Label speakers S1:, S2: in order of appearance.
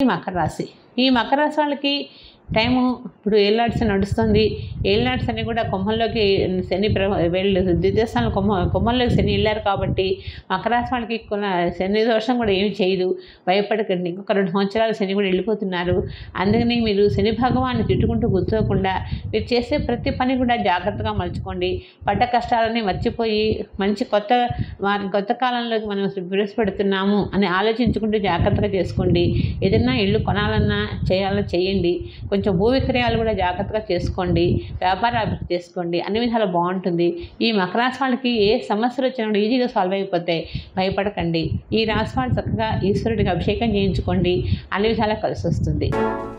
S1: మకర రాశి ఈ మకర రాశి వాళ్ళకి టైము ఇప్పుడు ఏళ్ళనాటి శని నడుస్తుంది ఏళ్ళనాటి శని కూడా కుంభంలోకి శని ప్ర- వెళ్ళు ద్వితీయస్థానం కుంభ కుంభంలోకి శని వెళ్ళారు కాబట్టి మకర రాశి వాళ్ళకి కొన శని దోషం కూడా ఏమి చేయదు భయపడకండి ఇంకొక రెండు సంవత్సరాలు శని కూడా వెళ్ళిపోతున్నారు అందుకని మీరు శని భగవాన్ని తిట్టుకుంటూ కూర్చోకుండా మీరు చేసే ప్రతి పని కూడా జాగ్రత్తగా మలుచుకోండి పడ్డ కష్టాలని మర్చిపోయి మంచి కొత్త వారి కొత్త కాలంలోకి మనం ప్రవేశపెడుతున్నాము అని ఆలోచించుకుంటూ జాగ్రత్తగా చేసుకోండి ఏదైనా ఇల్లు కొనాలన్నా చేయాలన్నా చేయండి కొంచెం భూ విక్రయాలు కూడా జాగ్రత్తగా చేసుకోండి వ్యాపార అభివృద్ధి చేసుకోండి అన్ని విధాలు బాగుంటుంది ఈ మకర రాశి వాళ్ళకి ఏ సమస్యలు వచ్చినా కూడా ఈజీగా సాల్వ్ అయిపోతాయి భయపడకండి ఈ రాశి వాళ్ళు చక్కగా ఈశ్వరుడికి అభిషేకం చేయించుకోండి అన్ని విధాలా కలిసి వస్తుంది